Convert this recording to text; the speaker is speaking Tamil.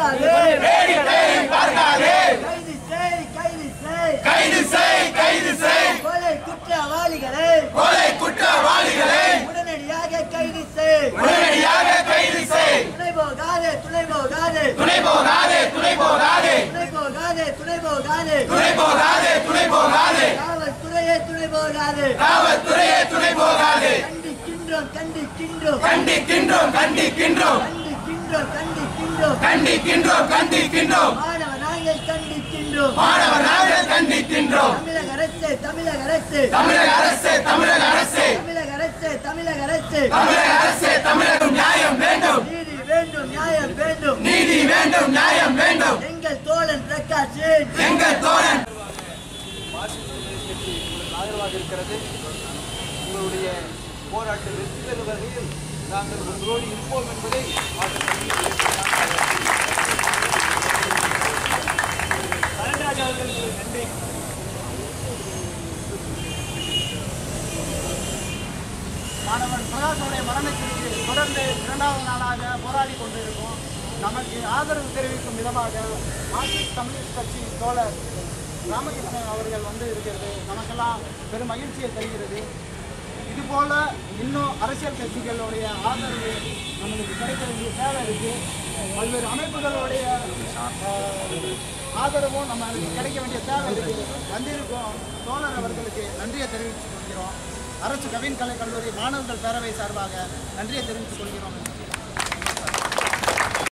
பார்க்காதே வேடிக்கையை பார்க்காதே கைது செய் கைது செய் கைது செய் கைது செய் கொலை குற்றவாளிகளை கொலை குற்றவாளிகளை உடனடியாக கைது செய் உடனடியாக கைது செய் துணை போகாதே துணை போகாதே துணை போகாதே துணை போகாதே துணை போகாதே துணை போகாதே துணை போகாதே துணை போகாதே காவல்துறையே துணை போகாதே காவல்துறையே துணை போகாதே கண்டிக்கின்றோம் கண்டிக்கின்றோம் கண்டிக்கின்றோம் கண்டிக்கின்றோம் கண்டிக்கின்றோம் கண்டிக்கின்றோம் கண்டிக்கின்றோம் கண்டிக்கின்றோம் மாணவ நாங்கள் கண்டிக்கின்றோம் மாணவர் நாங்கள் கண்டிக்கின்றோம் தமிழக அரசு தமிழக அரசு தமிழக அரசு தமிழக அரசு தமிழக அரசு தமிழக அரசு தமிழக அரசு தமிழகம் நியாயம் வேண்டும் நீதி வேண்டும் நியாயம் வேண்டும் நீதி வேண்டும் நியாயம் வேண்டும் எங்கள் தோழன் பிரகாஷ் எங்கள் தோழன் ஆதரவாக இருக்கிறது உங்களுடைய போராட்டம் வெற்றி பெறும் வகையில் நாங்கள் உங்களோடு இருப்போம் என்பதை மாற்றுக் கலைஞராஜ் அவர்களுக்கு நன்றி மாணவன் பிரகாஷனுடைய மரணத்திற்கு தொடர்ந்து இரண்டாவது நாளாக போராடி கொண்டிருக்கோம் நமக்கு ஆதரவு தெரிவிக்கும் விதமாக மார்க்சிஸ்ட் கம்யூனிஸ்ட் கட்சி தோழர் ராமகிருஷ்ணன் அவர்கள் வந்து இருக்கிறது நமக்கெல்லாம் பெரும் மகிழ்ச்சியை தருகிறது இதுபோல இன்னும் அரசியல் கட்சிகளுடைய ஆதரவு நம்மளுக்கு கிடைக்க வேண்டிய தேவை இருக்கு பல்வேறு அமைப்புகளுடைய ஆஹ், ஆதரவும் நம்ம அதுக்கு கிடைக்க வேண்டிய தேவை இருக்கு வந்திருக்கோம் தோழர் அவர்களுக்கு நன்றியை தெரிவித்துக் கொள்கிறோம் அரசு கவின் கலை கல்லூரி மாணவர்கள் பேரவை சார்பாக நன்றியை தெரிவித்துக் கொள்கிறோம்